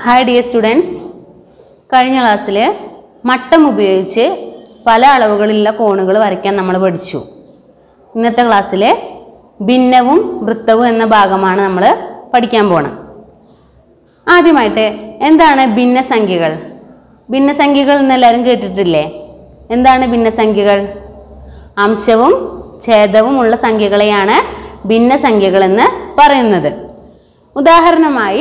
hi dear students കഴിഞ്ഞ ക്ലാസ്സിൽ മട്ടം ഉപയോഗിച്ച് പല അളവുകളിലുള്ള കോണുകൾ വരയ്ക്കാൻ നമ്മൾ പഠിച്ചു ഇന്നത്തെ ക്ലാസ്സിൽ ഭിന്നവും വൃത്തവും എന്ന ഭാഗമാണ് നമ്മൾ പഠിക്കാൻ പോണത് ആദ്യമായിട്ട് എന്താണ് ഭിന്നസംഖ്യകൾ ഭിന്നസംഖ്യകൾ എന്ന് എല്ലാവരും കേട്ടിട്ടില്ലേ എന്താണ് ഭിന്നസംഖ്യകൾ അംശവും ഛേദവും ഉള്ള സംഖ്യകളെയാണ് ഭിന്നസംഖ്യകൾ എന്ന് പറയുന്നത് ഉദാഹരണമായി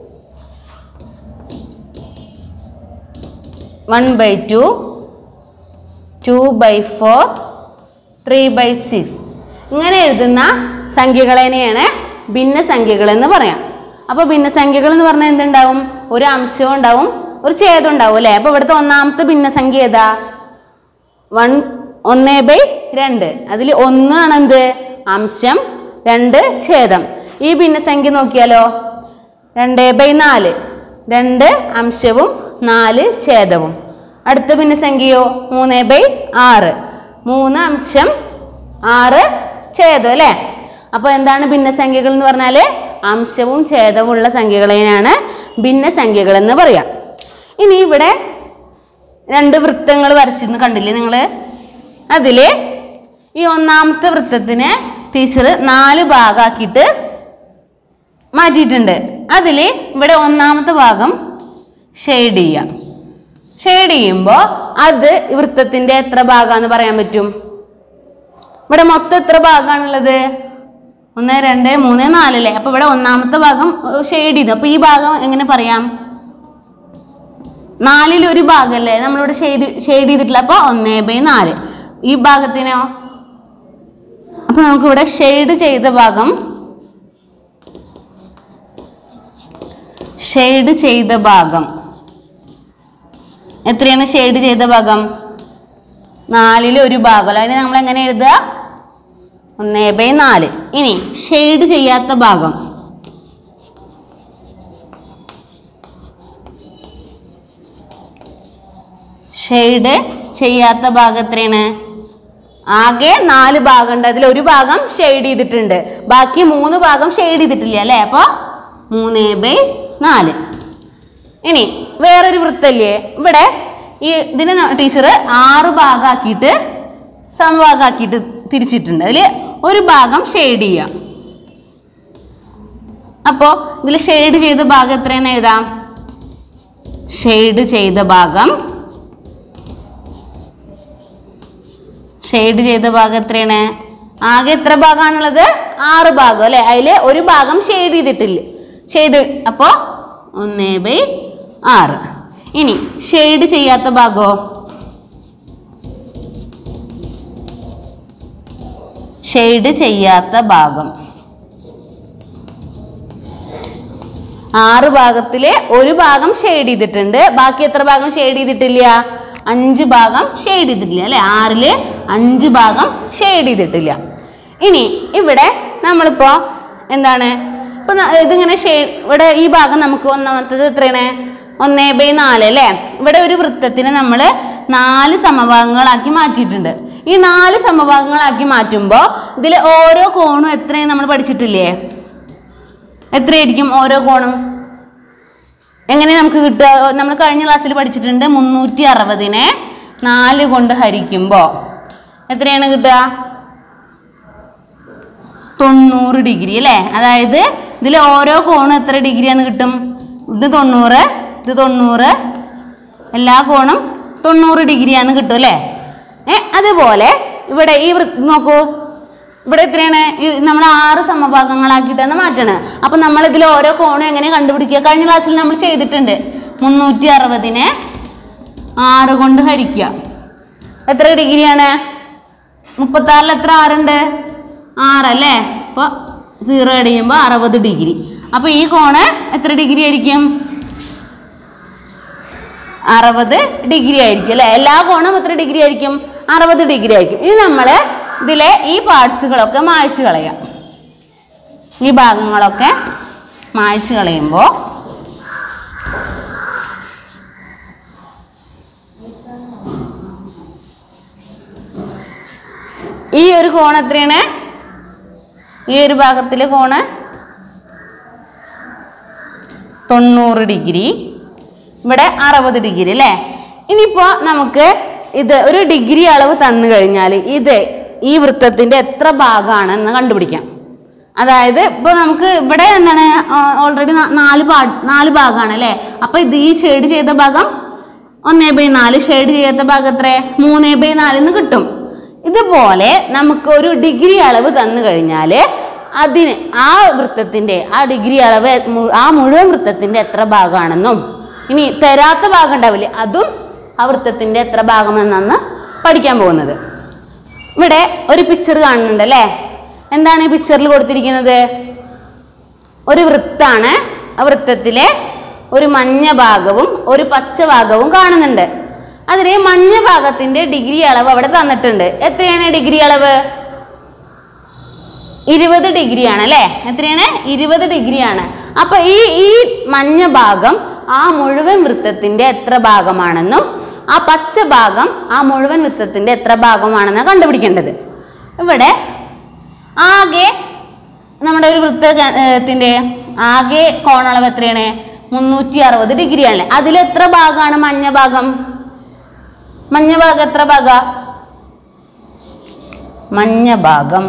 one by two two by four three by six ഇങ്ങനെ എഴുതുന്ന സംഖ്യകളെയാണ് ഭിന്നസംഖ്യകൾ എന്ന് പറയാം അപ്പോൾ ഭിന്നസംഖ്യകൾ എന്ന് പറഞ്ഞാൽ എന്തുണ്ടാവും ഒരു അംശവും ഉണ്ടാവും ഒരു ഛേദം ഉണ്ടാവും അല്ലേ അപ്പോൾ ഇവിടുത്തെ ഒന്നാമത്തെ ഭിന്നസംഖ്യ ഏതാ വൺ ഒന്ന് ബൈ രണ്ട് അതിൽ ഒന്നാണ് എന്ത് അംശം രണ്ട് ഛേദം ഈ ഭിന്നസംഖ്യ നോക്കിയാലോ രണ്ട് ബൈ നാല് രണ്ട് അംശവും നാല് ഛേദവും അടുത്ത ഭിന്നസംഖ്യയോ മൂന്ന് ബൈ ആറ് മൂന്ന് അംശം ആറ് ഛേദം അല്ലേ അപ്പോൾ എന്താണ് ഭിന്നസംഖ്യകൾ എന്ന് പറഞ്ഞാൽ അംശവും ഛേദവും ഉള്ള സംഖ്യകളെയാണ് ഭിന്നസംഖ്യകൾ എന്ന് പറയാം ഇനി ഇവിടെ രണ്ട് വൃത്തങ്ങൾ വരച്ചിരുന്ന് കണ്ടില്ലേ നിങ്ങൾ അതിൽ ഈ ഒന്നാമത്തെ വൃത്തത്തിന് ടീച്ചർ നാല് ഭാഗമാക്കിയിട്ട് മാറ്റിയിട്ടുണ്ട് അതിൽ ഇവിടെ ഒന്നാമത്തെ ഭാഗം ഷെയ്ഡ് ചെയ്യാം ഷെയ്ഡ് ചെയ്യുമ്പോൾ അത് വൃത്തത്തിൻ്റെ എത്ര ഭാഗമാണെന്ന് പറയാൻ പറ്റും ഇവിടെ മൊത്തം എത്ര ഭാഗമാണുള്ളത് ഒന്ന് രണ്ട് മൂന്ന് നാല് അല്ലേ അപ്പോൾ ഇവിടെ ഒന്നാമത്തെ ഭാഗം ഷെയ്ഡ് ചെയ്തു അപ്പോൾ ഈ ഭാഗം എങ്ങനെ പറയാം നാലിൽ ഒരു ഭാഗമല്ലേ നമ്മളിവിടെ ഷെയ്ഡ് ഷെയ്ഡ് ചെയ്തിട്ടില്ല അപ്പോൾ ഒന്ന് ബൈ നാല് ഈ ഭാഗത്തിനോ അപ്പോൾ നമുക്കിവിടെ ഷെയ്ഡ് ചെയ്ത ഭാഗം ഷെയ്ഡ് ചെയ്ത ഭാഗം എത്രയാണ് ഷെയ്ഡ് ചെയ്ത ഭാഗം നാലിൽ ഒരു ഭാഗം അതിന് നമ്മൾ എങ്ങനെ എഴുതുക ഒന്ന് ബൈ നാല് ഇനി ഷെയ്ഡ് ചെയ്യാത്ത ഭാഗം ഷെയ്ഡ് ചെയ്യാത്ത ഭാഗം എത്രയാണ് ആകെ നാല് ഭാഗമുണ്ട് അതിൽ ഒരു ഭാഗം ഷെയ്ഡ് ചെയ്തിട്ടുണ്ട് ബാക്കി മൂന്ന് ഭാഗം ഷെയ്ഡ് ചെയ്തിട്ടില്ല അല്ലേ അപ്പോൾ മൂന്ന് ബൈ നാല് ഇനി വേറൊരു വൃത്തല്ലേ ഇവിടെ ഈ ഇതിനെ ടീച്ചർ ആറ് ഭാഗമാക്കിയിട്ട് സമഭാഗമാക്കിയിട്ട് തിരിച്ചിട്ടുണ്ട് അതിൽ ഒരു ഭാഗം ഷെയ്ഡ് ചെയ്യാം അപ്പോൾ ഇതിൽ ഷെയ്ഡ് ചെയ്ത ഭാഗം എത്രയെന്ന് എഴുതാം ഷെയ്ഡ് ചെയ്ത ഭാഗം ഷെയ്ഡ് ചെയ്ത ഭാഗം എത്രയാണ് ആകെ എത്ര ഭാഗമാണുള്ളത് ആറ് ഭാഗം അല്ലേ അതിൽ ഒരു ഭാഗം ഷെയ്ഡ് ചെയ്തിട്ടില്ല ഷെയ്ഡ് അപ്പോൾ ഒന്ന് ബൈ ആറ് ഇനി ഷെയ്ഡ് ചെയ്യാത്ത ഭാഗമോ ഷെയ്ഡ് ചെയ്യാത്ത ഭാഗം ആറ് ഭാഗത്തില് ഒരു ഭാഗം ഷെയ്ഡ് ചെയ്തിട്ടുണ്ട് ബാക്കി എത്ര ഭാഗം ഷെയ്ഡ് ചെയ്തിട്ടില്ല അഞ്ച് ഭാഗം ഷെയ്ഡ് ചെയ്തിട്ടില്ല അല്ലെ ആറില് അഞ്ച് ഭാഗം ഷെയ്ഡ് ചെയ്തിട്ടില്ല ഇനി ഇവിടെ നമ്മളിപ്പോ എന്താണ് ഇപ്പൊ ന- ഇതിങ്ങനെ ഷെയ്ഡ് ഇവിടെ ഈ ഭാഗം നമുക്ക് ഒന്നാമത്തത് എത്രയാണ് ഒന്നേ ബൈ നാല് അല്ലേ ഇവിടെ ഒരു വൃത്തത്തിന് നമ്മൾ നാല് സമഭാഗങ്ങളാക്കി മാറ്റിയിട്ടുണ്ട് ഈ നാല് സമഭാഗങ്ങളാക്കി മാറ്റുമ്പോൾ ഇതിൽ ഓരോ കോണും എത്രയും നമ്മൾ പഠിച്ചിട്ടില്ലേ എത്രയായിരിക്കും ഓരോ കോണും എങ്ങനെ നമുക്ക് കിട്ടുക നമ്മൾ കഴിഞ്ഞ ക്ലാസ്സിൽ പഠിച്ചിട്ടുണ്ട് മുന്നൂറ്റി അറുപതിനെ നാല് കൊണ്ട് ഹരിക്കുമ്പോൾ എത്രയാണ് കിട്ടുക തൊണ്ണൂറ് ഡിഗ്രി അല്ലേ അതായത് ഇതിൽ ഓരോ കോണും എത്ര ഡിഗ്രിയാന്ന് കിട്ടും ഇത് തൊണ്ണൂറ് ഇത് തൊണ്ണൂറ് എല്ലാ കോണും തൊണ്ണൂറ് ഡിഗ്രിയാന്ന് കിട്ടും അല്ലേ ഏ അതുപോലെ ഇവിടെ ഈ വൃ നോക്കൂ ഇവിടെ എത്രയാണ് നമ്മൾ ആറ് സമഭാഗങ്ങളാക്കിയിട്ടാണ് മാറ്റണത് അപ്പം നമ്മൾ ഇതിൽ ഓരോ കോണും എങ്ങനെ കണ്ടുപിടിക്കുക കഴിഞ്ഞ ക്ലാസ്സിൽ നമ്മൾ ചെയ്തിട്ടുണ്ട് മുന്നൂറ്റി അറുപതിനെ ആറ് കൊണ്ട് ഹരിക്കുക എത്ര ഡിഗ്രിയാണ് മുപ്പത്താറിൽ എത്ര ആറുണ്ട് ആറല്ലേ അപ്പോൾ സീറോ അടിയുമ്പോൾ അറുപത് ഡിഗ്രി അപ്പോൾ ഈ കോണ് എത്ര ഡിഗ്രി ആയിരിക്കും അറുപത് ഡിഗ്രി ആയിരിക്കും അല്ലേ എല്ലാ കോണും എത്ര ഡിഗ്രി ആയിരിക്കും അറുപത് ഡിഗ്രി ആയിരിക്കും ഇനി നമ്മൾ ഇതിലെ ഈ പാർട്സുകളൊക്കെ മായ്ച്ചു കളയാം ഈ ഭാഗങ്ങളൊക്കെ മായ്ച്ചു കളയുമ്പോൾ ഈ ഒരു കോൺ എത്രയാണ് ഈ ഒരു ഭാഗത്തിലെ കോണ് തൊണ്ണൂറ് ഡിഗ്രി ഇവിടെ അറുപത് ഡിഗ്രി അല്ലേ ഇനിയിപ്പോൾ നമുക്ക് ഇത് ഒരു ഡിഗ്രി അളവ് തന്നു കഴിഞ്ഞാൽ ഇത് ഈ വൃത്തത്തിൻ്റെ എത്ര ഭാഗമാണെന്ന് കണ്ടുപിടിക്കാം അതായത് ഇപ്പോൾ നമുക്ക് ഇവിടെ എന്താണ് ഓൾറെഡി നാല് ഭാ നാല് ഭാഗമാണ് അല്ലേ അപ്പോൾ ഇത് ഈ ഷെയ്ഡ് ചെയ്ത ഭാഗം ഒന്നേ ബൈ നാല് ഷെയ്ഡ് ചെയ്യാത്ത ഭാഗം എത്ര മൂന്നേ ബൈ നാലിന്ന് കിട്ടും ഇതുപോലെ നമുക്ക് ഒരു ഡിഗ്രി അളവ് തന്നു കഴിഞ്ഞാൽ അതിന് ആ വൃത്തത്തിൻ്റെ ആ ഡിഗ്രി അളവ് മു- ആ മുഴുവൻ വൃത്തത്തിൻ്റെ എത്ര ഭാഗമാണെന്നും ഇനി തരാത്ത ഭാഗം ഉണ്ടാവില്ലേ അതും ആ വൃത്തത്തിൻ്റെ എത്ര ഭാഗമെന്നാണ് പഠിക്കാൻ പോകുന്നത് ഇവിടെ ഒരു പിക്ചർ കാണുന്നുണ്ട് അല്ലേ എന്താണ് ഈ പിക്ചറിൽ കൊടുത്തിരിക്കുന്നത് ഒരു വൃത്താണ് ആ വൃത്തത്തിലെ ഒരു മഞ്ഞ ഭാഗവും ഒരു പച്ച ഭാഗവും കാണുന്നുണ്ട് അതിന് മഞ്ഞ ഭാഗത്തിന്റെ ഡിഗ്രി അളവ് അവിടെ തന്നിട്ടുണ്ട് എത്രയാണ് ഡിഗ്രി അളവ് ഇരുപത് ഡിഗ്രിയാണ് അല്ലേ എത്രയാണ് ഇരുപത് ഡിഗ്രിയാണ് അപ്പൊ ഈ ഈ മഞ്ഞ ഭാഗം ആ മുഴുവൻ വൃത്തത്തിന്റെ എത്ര ഭാഗമാണെന്നും ആ പച്ച ഭാഗം ആ മുഴുവൻ വൃത്തത്തിന്റെ എത്ര ഭാഗമാണെന്ന് കണ്ടുപിടിക്കേണ്ടത് ഇവിടെ ആകെ നമ്മുടെ ഒരു വൃത്തത്തിന്റെ ആകെ കോണളവ് എത്രയാണ് മുന്നൂറ്റി അറുപത് ഡിഗ്രിയാണ് അതിൽ എത്ര ഭാഗമാണ് മഞ്ഞ ഭാഗം മഞ്ഞ ഭാഗം എത്ര ഭാഗ മഞ്ഞ ഭാഗം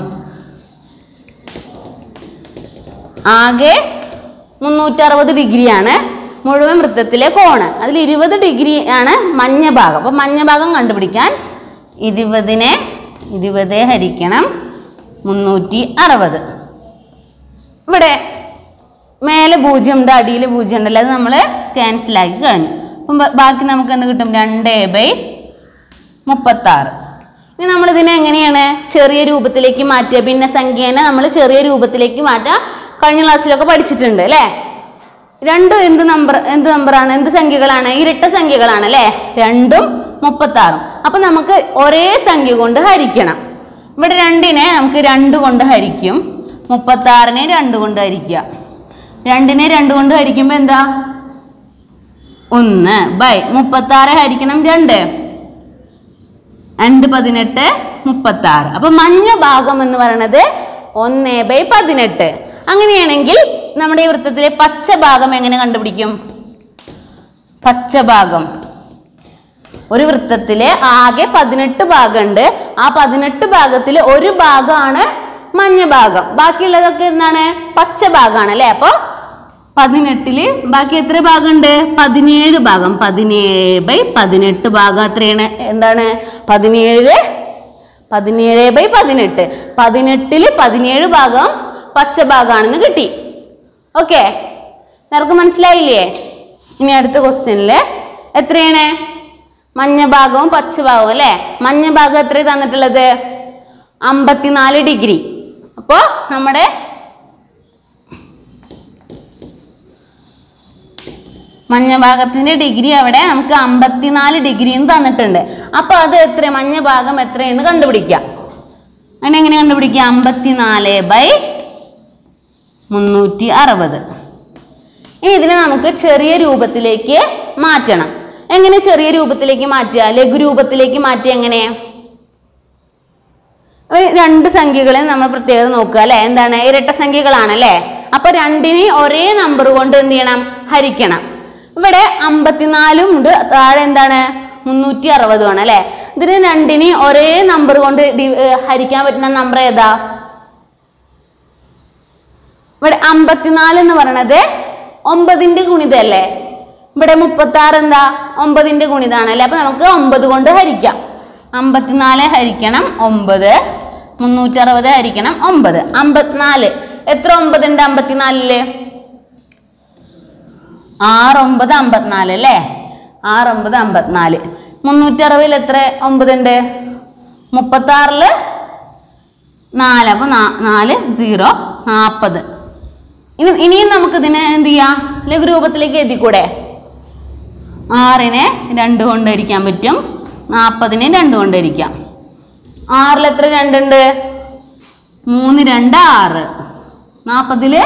ആകെ മുന്നൂറ്റി അറുപത് ഡിഗ്രിയാണ് മുഴുവൻ വൃത്തത്തിലെ കോണ് അതിൽ ഇരുപത് ഡിഗ്രി ആണ് മഞ്ഞ ഭാഗം അപ്പോൾ മഞ്ഞ ഭാഗം കണ്ടുപിടിക്കാൻ ഇരുപതിനെ ഇരുപത് ഹരിക്കണം മുന്നൂറ്റി അറുപത് ഇവിടെ മേലെ പൂജ്യം ഉണ്ട് അടിയിൽ പൂജ്യം ഉണ്ടല്ലോ അത് നമ്മൾ ക്യാൻസലാക്കി കളഞ്ഞു അപ്പം ബ- ബാക്കി നമുക്ക് എന്ത് കിട്ടും രണ്ട് ബൈ മുപ്പത്താറ് ഇനി നമ്മളിതിനെ എങ്ങനെയാണ് ചെറിയ രൂപത്തിലേക്ക് മാറ്റുക പിന്നെ സംഖ്യേനെ നമ്മൾ ചെറിയ രൂപത്തിലേക്ക് മാറ്റാം കഴിഞ്ഞ ക്ലാസ്സിലൊക്കെ പഠിച്ചിട്ടുണ്ട് അല്ലേ രണ്ടും എന്ത് നമ്പർ എന്ത് നമ്പറാണ് എന്ത് സംഖ്യകളാണ് ഇരട്ട സംഖ്യകളാണ് അല്ലേ രണ്ടും മുപ്പത്താറും അപ്പൊ നമുക്ക് ഒരേ സംഖ്യ കൊണ്ട് ഹരിക്കണം ഇവിടെ രണ്ടിനെ നമുക്ക് രണ്ട് കൊണ്ട് ഹരിക്കും മുപ്പത്താറിനെ രണ്ട് കൊണ്ട് ഹരിക്കുക രണ്ടിനെ രണ്ട് കൊണ്ട് ഹരിക്കുമ്പോൾ എന്താ ഒന്ന് ബൈ മുപ്പത്താറ് ഹരിക്കണം രണ്ട് രണ്ട് പതിനെട്ട് മുപ്പത്തി ആറ് അപ്പൊ മഞ്ഞ ഭാഗം എന്ന് പറയുന്നത് ഒന്ന് ബൈ പതിനെട്ട് അങ്ങനെയാണെങ്കിൽ നമ്മുടെ ഈ വൃത്തത്തിലെ പച്ച ഭാഗം എങ്ങനെ കണ്ടുപിടിക്കും പച്ച ഭാഗം ഒരു വൃത്തത്തില് ആകെ പതിനെട്ട് ഭാഗമുണ്ട് ആ പതിനെട്ട് ഭാഗത്തിൽ ഒരു ഭാഗമാണ് മഞ്ഞ ഭാഗം ബാക്കിയുള്ളതൊക്കെ എന്താണ് പച്ച ഭാഗമാണ് അല്ലെ അപ്പൊ പതിനെട്ടില് ബാക്കി എത്ര ഭാഗമുണ്ട് പതിനേഴ് ഭാഗം പതിനേഴ് ബൈ പതിനെട്ട് ഭാഗം എത്രയാണ് എന്താണ് പതിനേഴ് പതിനേഴ് ബൈ പതിനെട്ട് പതിനെട്ടില് പതിനേഴ് ഭാഗം പച്ച ഭാഗമാണെന്ന് കിട്ടി ഓക്കെ നിനക്ക് മനസ്സിലായില്ലേ ഇനി അടുത്ത ക്വസ്റ്റ്യനില് എത്രയാണ് മഞ്ഞ ഭാഗവും പച്ച ഭാഗവും അല്ലേ മഞ്ഞ ഭാഗം എത്ര തന്നിട്ടുള്ളത് അമ്പത്തിനാല് ഡിഗ്രി അപ്പോൾ നമ്മുടെ മഞ്ഞ ഭാഗത്തിന്റെ ഡിഗ്രി അവിടെ നമുക്ക് അമ്പത്തിനാല് ഡിഗ്രി എന്ന് തന്നിട്ടുണ്ട് അപ്പൊ അത് എത്ര മഞ്ഞ ഭാഗം എത്രയെന്ന് കണ്ടുപിടിക്കാം അങ്ങനെ എങ്ങനെ കണ്ടുപിടിക്കാം അമ്പത്തിനാല് ബൈ മുന്നൂറ്റി അറുപത് ഇനി ഇതിനെ നമുക്ക് ചെറിയ രൂപത്തിലേക്ക് മാറ്റണം എങ്ങനെ ചെറിയ രൂപത്തിലേക്ക് മാറ്റുക ലഘു രൂപത്തിലേക്ക് മാറ്റുക എങ്ങനെ ഒരു രണ്ട് സംഖ്യകളെ നമ്മൾ പ്രത്യേകത നോക്കുക അല്ലെ എന്താണ് ഇരട്ട സംഖ്യകളാണ് അല്ലെ അപ്പൊ രണ്ടിനെ ഒരേ നമ്പർ കൊണ്ട് എന്ത് ചെയ്യണം ഹരിക്കണം ഇവിടെ അമ്പത്തിനാലും ഉണ്ട് താഴെ എന്താണ് മുന്നൂറ്റി അറുപതുമാണ് അല്ലെ ഇതിന് രണ്ടിനെ ഒരേ നമ്പർ കൊണ്ട് ഡി- ഏർ ഹരിക്കാൻ പറ്റുന്ന നമ്പർ ഏതാ ഇവിടെ അമ്പത്തിനാല് എന്ന് പറയണത് ഒമ്പതിന്റെ ഗുണിതല്ലേ ഇവിടെ മുപ്പത്തി ആറ് എന്താ ഒമ്പതിന്റെ ഗുണിതാണ് അല്ലേ അപ്പൊ നമുക്ക് ഒമ്പത് കൊണ്ട് ഹരിക്കാം അമ്പത്തിനാല് ഹരിക്കണം ഒമ്പത് മുന്നൂറ്റി അറുപത് ഹരിക്കണം ഒമ്പത് അമ്പത്തിനാല് എത്ര ഒമ്പത് ഉണ്ട് അമ്പത്തിനാലില് ആറ് ഒമ്പത് അമ്പത്തിനാല് അല്ലേ ആറ് ഒമ്പത് അമ്പത്തിനാല് മുന്നൂറ്റി അറുപതിൽ എത്ര ഒമ്പത് ഉണ്ട് മുപ്പത്തി ആറില് നാല് അപ്പൊ നാ- നാല് സീറോ നാൽപ്പത് ഇനി ഇനിയും നമുക്ക് ഇതിനെ എന്ത് ചെയ്യാം ലഘുരൂപത്തിലേക്ക് എത്തിക്കൂടെ ആറിനെ രണ്ട് കൊണ്ട് ഹരിക്കാൻ പറ്റും നാൽപ്പതിനെ രണ്ട് കൊണ്ട് ഹരിക്കാം ആറിൽ എത്ര രണ്ടുണ്ട് മൂന്ന് രണ്ട് ആറ് നാൽപ്പതില്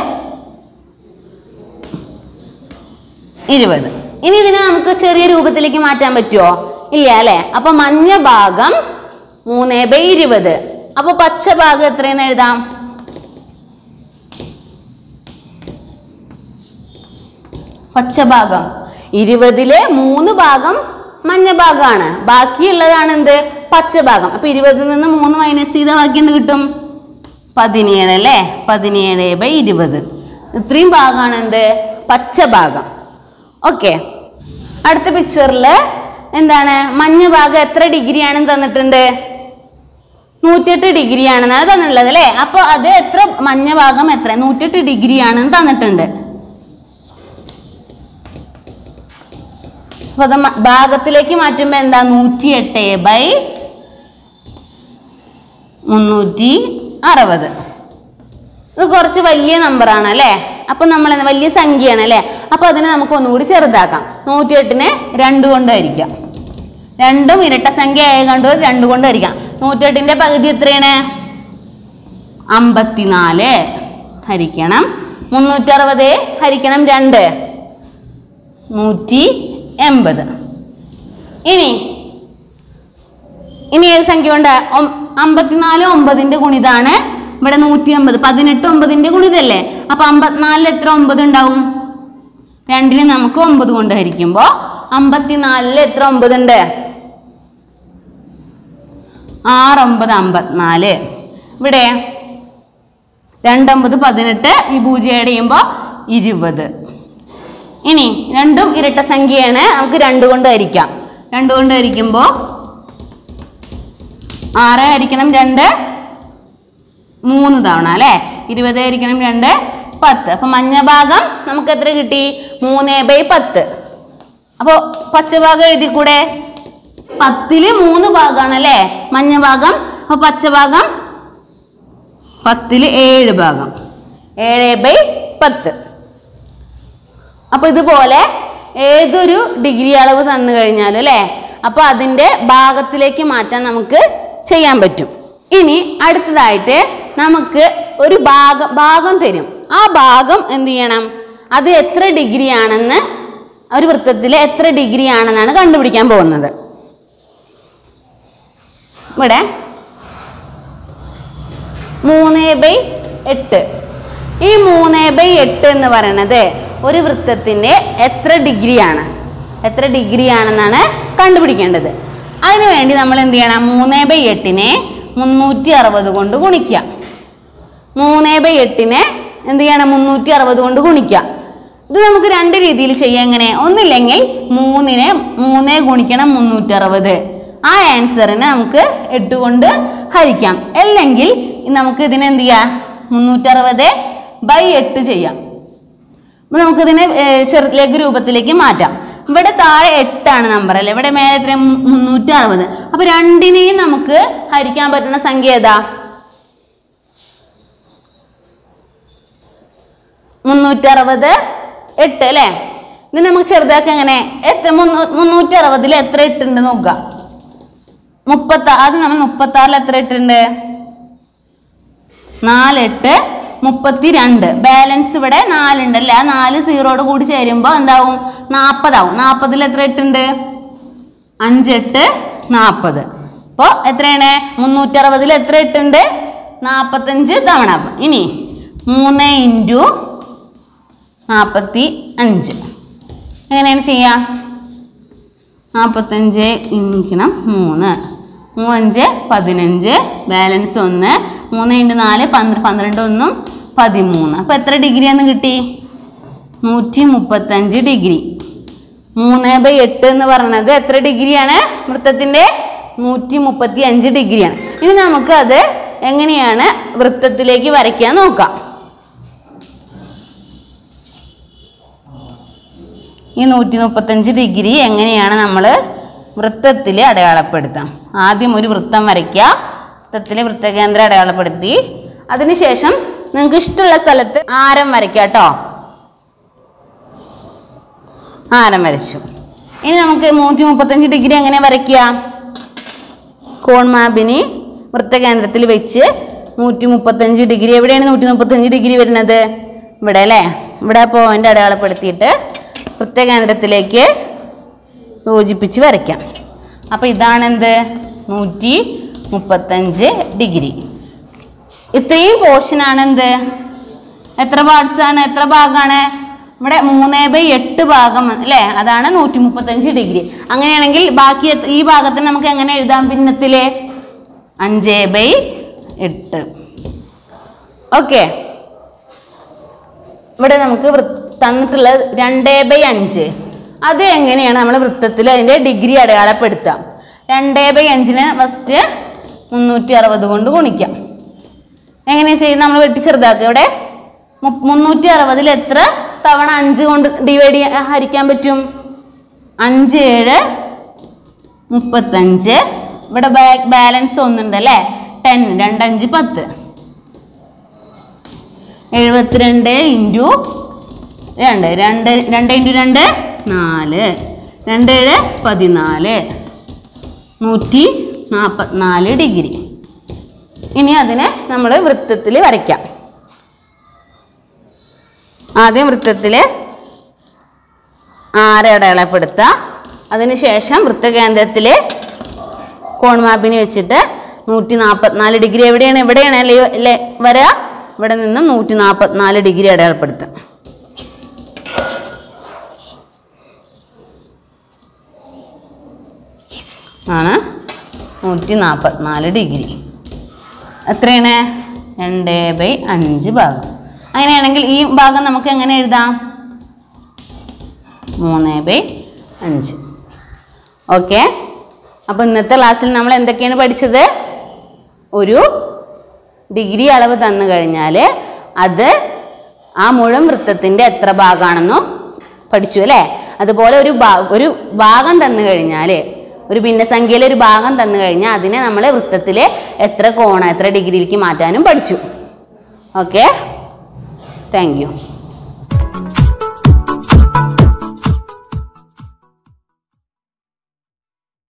ഇരുപത് ഇനി ഇതിനെ നമുക്ക് ചെറിയ രൂപത്തിലേക്ക് മാറ്റാൻ പറ്റുമോ ഇല്ല അല്ലെ അപ്പൊ മഞ്ഞ ഭാഗം മൂന്ന് ബൈ ഇരുപത് അപ്പൊ പച്ച ഭാഗം എത്രയെന്ന് എഴുതാം പച്ച ഭാഗം ഇരുപതിലെ മൂന്ന് ഭാഗം മഞ്ഞ ഭാഗമാണ് ബാക്കിയുള്ളതാണ് എന്ത് പച്ച ഭാഗം അപ്പൊ ഇരുപതിൽ നിന്ന് മൂന്ന് മൈനസ് ചെയ്ത ബാക്കി എന്ത് കിട്ടും പതിനേഴ് അല്ലേ പതിനേഴ് ബൈ ഇരുപത് ഇത്രയും ഭാഗമാണ് എന്ത് പച്ച ഭാഗം ഓക്കെ അടുത്ത പിക്ചറിൽ എന്താണ് മഞ്ഞ ഭാഗം എത്ര ഡിഗ്രി ആണെന്ന് തന്നിട്ടുണ്ട് നൂറ്റിയെട്ട് ഡിഗ്രി ആണെന്നാണ് തന്നിട്ടുള്ളത് അല്ലേ അപ്പോൾ അത് എത്ര മഞ്ഞ ഭാഗം എത്ര നൂറ്റിയെട്ട് ഡിഗ്രി ആണെന്ന് തന്നിട്ടുണ്ട് അപ്പൊ അത് മ- ഭാഗത്തിലേക്ക് മാറ്റുമ്പോൾ എന്താ നൂറ്റി എട്ട് ബൈ മുന്നൂറ്റി അറുപത് ഇത് കുറച്ച് വലിയ നമ്പറാണ് അല്ലേ അപ്പം നമ്മൾ എന്താ വലിയ സംഖ്യയാണ് അല്ലേ അപ്പോൾ അതിനെ നമുക്ക് ഒന്നുകൂടി ചെറുതാക്കാം നൂറ്റിയെട്ടിനെ രണ്ട് കൊണ്ട് ഹരിക്കാം രണ്ടും ഇരട്ട സംഖ്യ ആയതുകൊണ്ട് രണ്ട് കൊണ്ട് ഹരിക്കാം നൂറ്റിയെട്ടിൻ്റെ പകുതി എത്രയാണ് അമ്പത്തിനാല് ഹരിക്കണം മുന്നൂറ്ററുപത് ഹരിക്കണം രണ്ട് നൂറ്റി എൺപത് ഇനി ഇനി ഏത് സംഖ്യ കൊണ്ട് അമ്പത്തിനാല് ഒമ്പതിന്റെ ഗുണിതാണ് ഇവിടെ നൂറ്റി അമ്പത് പതിനെട്ട് ഒമ്പതിന്റെ ഗുണിതല്ലേ അപ്പൊ അമ്പത്തിനാലിൽ എത്ര ഒമ്പത് ഉണ്ടാവും രണ്ടിന് നമുക്ക് ഒമ്പത് കൊണ്ട് ഹരിക്കുമ്പോ അമ്പത്തിനാലിൽ എത്ര ഒമ്പത് ഉണ്ട് ആറൊമ്പത് അമ്പത്തിനാല് ഇവിടെ രണ്ടൊമ്പത് പതിനെട്ട് ഈ പൂജ്യം ആഡ് ചെയ്യുമ്പോൾ ഇരുപത് ഇനി രണ്ടും ഇരട്ട സംഖ്യയാണ് നമുക്ക് രണ്ട് കൊണ്ട് ഹരിക്കാം രണ്ട് കൊണ്ട് ഹരിക്കുമ്പോൾ ആറ് ഹരിക്കണം രണ്ട് മൂന്ന് തവണ അല്ലേ ഇരുപത് ഹരിക്കണം രണ്ട് പത്ത് അപ്പൊ മഞ്ഞ ഭാഗം നമുക്ക് എത്ര കിട്ടി മൂന്ന് ബൈ പത്ത് അപ്പോൾ പച്ചഭാഗം എഴുതി കൂടെ പത്തില് മൂന്ന് ഭാഗമാണ് അല്ലേ മഞ്ഞ ഭാഗം അപ്പൊ പച്ചഭാഗം പത്തില് ഏഴ് ഭാഗം ഏഴ് ബൈ പത്ത് അപ്പൊ ഇതുപോലെ ഏതൊരു ഡിഗ്രി അളവ് തന്നു കഴിഞ്ഞാൽ അല്ലേ അപ്പൊ അതിന്റെ ഭാഗത്തിലേക്ക് മാറ്റാൻ നമുക്ക് ചെയ്യാൻ പറ്റും ഇനി അടുത്തതായിട്ട് നമുക്ക് ഒരു ഭാഗം ഭാഗം തരും ആ ഭാഗം എന്ത് ചെയ്യണം അത് എത്ര ഡിഗ്രി ആണെന്ന് ഒരു വൃത്തത്തിൽ എത്ര ഡിഗ്രി ആണെന്നാണ് കണ്ടുപിടിക്കാൻ പോകുന്നത് ഇവിടെ മൂന്ന് ബൈ എട്ട് ഈ മൂന്ന് ബൈ എട്ട് എന്ന് പറയുന്നത് ഒരു വൃത്തത്തിൻ്റെ എത്ര ഡിഗ്രിയാണ് എത്ര ഡിഗ്രി ആണെന്നാണ് കണ്ടുപിടിക്കേണ്ടത് അതിനുവേണ്ടി നമ്മൾ എന്ത് ചെയ്യണം മൂന്ന് ബൈ എട്ടിനെ മുന്നൂറ്റി അറുപത് കൊണ്ട് ഗുണിക്കുക മൂന്ന് ബൈ എട്ടിനെ എന്ത് ചെയ്യണം മുന്നൂറ്റി അറുപത് കൊണ്ട് ഗുണിക്കുക ഇത് നമുക്ക് രണ്ട് രീതിയിൽ ചെയ്യാം എങ്ങനെ ഒന്നില്ലെങ്കിൽ മൂന്നിനെ മൂന്നേ ഗുണിക്കണം മുന്നൂറ്റി അറുപത് ആ ആൻസറിനെ നമുക്ക് എട്ട് കൊണ്ട് ഹരിക്കാം അല്ലെങ്കിൽ നമുക്ക് ഇതിനെ എന്ത് ചെയ്യാം മുന്നൂറ്റി അറുപത് ബൈ എട്ട് ചെയ്യാം അപ്പൊ നമുക്കിതിനെ ഏർ, ചെറു ലഘു രൂപത്തിലേക്ക് മാറ്റാം ഇവിടെ താഴെ എട്ടാണ് നമ്പർ അല്ലേ ഇവിടെ മേലെ എത്ര മുന്നൂറ്റി അറുപത് അപ്പൊ രണ്ടിനെയും നമുക്ക് ഹരിക്കാൻ പറ്റുന്ന സംഖ്യ ഏതാ മുന്നൂറ്റി അറുപത് എട്ട് അല്ലേ ഇത് നമുക്ക് ചെറുതാക്കി എങ്ങനെ എത്ര മുന്നൂ- മുന്നൂറ്റി അറുപതിൽ എത്ര എട്ടുണ്ട് നോക്കുക മുപ്പത്തി ആദ്യം നമ്മൾ മുപ്പത്തി ആറിൽ എത്ര എട്ടുണ്ട് നാലെട്ട് മുപ്പത്തി രണ്ട് ബാലൻസ് ഇവിടെ നാലുണ്ട് അല്ലേ ആ നാല് സീറോട് കൂടി ചേരുമ്പോൾ എന്താവും നാൽപ്പതാവും നാൽപ്പതിൽ എത്ര എട്ടുണ്ട് അഞ്ചെട്ട് നാൽപ്പത് അപ്പോൾ എത്രയാണ് മുന്നൂറ്റി അറുപതിൽ എത്ര എട്ടുണ്ട് നാൽപ്പത്തഞ്ച് തവണ ഇനി മൂന്ന് ഇൻറ്റു നാൽപ്പത്തി അഞ്ച് എങ്ങനെയാണ് ചെയ്യുക നാൽപ്പത്തഞ്ച് ഇരിക്കണം മൂന്ന് മൂവഞ്ച് പതിനഞ്ച് ബാലൻസ് ഒന്ന് മൂന്ന് ഇൻറ്റു നാല് പന്ത്ര പന്ത്രണ്ട് ഒന്നും പതിമൂന്ന് അപ്പോൾ എത്ര ഡിഗ്രിയാന്ന് കിട്ടി നൂറ്റി മുപ്പത്തഞ്ച് ഡിഗ്രി മൂന്ന് ബൈ എട്ട് എന്ന് പറയുന്നത് എത്ര ഡിഗ്രിയാണ് വൃത്തത്തിൻ്റെ നൂറ്റി മുപ്പത്തി അഞ്ച് ഡിഗ്രിയാണ് ഇനി നമുക്ക് അത് എങ്ങനെയാണ് വൃത്തത്തിലേക്ക് വരയ്ക്കാൻ നോക്കാം ഈ നൂറ്റി മുപ്പത്തഞ്ച് ഡിഗ്രി എങ്ങനെയാണ് നമ്മൾ വൃത്തത്തിൽ അടയാളപ്പെടുത്താം ആദ്യം ഒരു വൃത്തം വരയ്ക്കുക വൃത്തത്തിൽ വൃത്തകേന്ദ്രം അടയാളപ്പെടുത്തി അതിനുശേഷം നിങ്ങൾക്ക് ഇഷ്ടമുള്ള സ്ഥലത്ത് ആരം വരയ്ക്കുക കേട്ടോ ആരം വരച്ചു ഇനി നമുക്ക് നൂറ്റി മുപ്പത്തഞ്ച് ഡിഗ്രി എങ്ങനെ വരയ്ക്കുക കോൺ മാപ്പിന് വൃത്തകേന്ദ്രത്തിൽ വെച്ച് നൂറ്റി മുപ്പത്തഞ്ച് ഡിഗ്രി എവിടെയാണ് നൂറ്റി മുപ്പത്തഞ്ച് ഡിഗ്രി വരുന്നത് ഇവിടെ അല്ലേ ഇവിടെ പോയിന്റ് അടയാളപ്പെടുത്തിയിട്ട് വൃത്തകേന്ദ്രത്തിലേക്ക് യോജിപ്പിച്ച് വരയ്ക്കാം അപ്പോൾ ഇതാണെന്ത് നൂറ്റി മുപ്പത്തഞ്ച് ഡിഗ്രി ഇത്രയും പോർഷനാണ് എന്ത് എത്ര പാർട്സ് ആണ് എത്ര ഭാഗമാണ് ഇവിടെ മൂന്ന് ബൈ എട്ട് ഭാഗം അല്ലേ അതാണ് നൂറ്റി മുപ്പത്തഞ്ച് ഡിഗ്രി അങ്ങനെയാണെങ്കിൽ ബാക്കി എത്ര- ഈ ഭാഗത്തിന് നമുക്ക് എങ്ങനെ എഴുതാം ഭിന്നത്തിലെ അഞ്ച് ബൈ എട്ട് ഓക്കെ ഇവിടെ നമുക്ക് വൃ- തന്നിട്ടുള്ളത് രണ്ട് ബൈ അഞ്ച് അത് എങ്ങനെയാണ് നമ്മൾ വൃത്തത്തിൽ അതിൻ്റെ ഡിഗ്രി അടയാളപ്പെടുത്തുക രണ്ട് ബൈ അഞ്ചിന് ഫസ്റ്റ് മുന്നൂറ്റി അറുപത് കൊണ്ട് ഗുണിക്കാം എങ്ങനെയാണ് ചെയ്യുന്നത് നമ്മൾ വെട്ടി ചെറുതാക്കുക ഇവിടെ മു- മുന്നൂറ്റി അറുപതിൽ എത്ര തവണ അഞ്ച് കൊണ്ട് ഡിവൈഡ് ചെയ്യാൻ ഹരിക്കാൻ പറ്റും അഞ്ച് ഏഴ് മുപ്പത്തഞ്ച് ഇവിടെ ബാ- ബാലൻസ് ഒന്നുണ്ട് അല്ലേ ടെൻ രണ്ടഞ്ച് പത്ത് എഴുപത്തിരണ്ട് ഇൻറ്റു രണ്ട് രണ്ട് രണ്ട് ഇൻറ്റു രണ്ട് നാല് രണ്ട് ഏഴ് പതിനാല് നൂറ്റി നാൽപ്പത്തിനാല് ഡിഗ്രി ഇനി അതിനെ നമ്മൾ വൃത്തത്തിൽ വരയ്ക്കാം ആദ്യം വൃത്തത്തിൽ ആറ് അടയാളപ്പെടുത്തുക അതിനുശേഷം വൃത്തകേന്ദ്രത്തിൽ കോൺമാപ്പിന് വെച്ചിട്ട് നൂറ്റി നാൽപ്പത്തിനാല് ഡിഗ്രി എവിടെയാണ് എവിടെയാണ് അല്ലേ അല്ലേ വരിക ഇവിടെ നിന്ന് നൂറ്റി നാൽപ്പത്തിനാല് ഡിഗ്രി അടയാളപ്പെടുത്തുക ആണ് നൂറ്റി നാൽപ്പത്തിനാല് ഡിഗ്രി എത്രയാണ് രണ്ട് ബൈ അഞ്ച് ഭാഗം അങ്ങനെയാണെങ്കിൽ ഈ ഭാഗം നമുക്ക് എങ്ങനെ എഴുതാം മൂന്ന് ബൈ അഞ്ച് ഓക്കെ അപ്പോൾ ഇന്നത്തെ ക്ലാസ്സിൽ നമ്മൾ എന്തൊക്കെയാണ് പഠിച്ചത് ഒരു ഡിഗ്രി അളവ് തന്നു കഴിഞ്ഞാൽ അത് ആ മുഴുവൻ വൃത്തത്തിൻ്റെ എത്ര ഭാഗമാണെന്നും പഠിച്ചു അല്ലേ അതുപോലെ ഒരു ഭാ ഒരു ഭാഗം തന്നു കഴിഞ്ഞാൽ ഒരു ഭിന്നസംഖ്യയിലെ ഒരു ഭാഗം തന്നു കഴിഞ്ഞാൽ അതിനെ നമ്മൾ വൃത്തത്തിൽ എത്ര കോണ എത്ര ഡിഗ്രിയിലേക്ക് മാറ്റാനും പഠിച്ചു ഓക്കെ താങ്ക് യു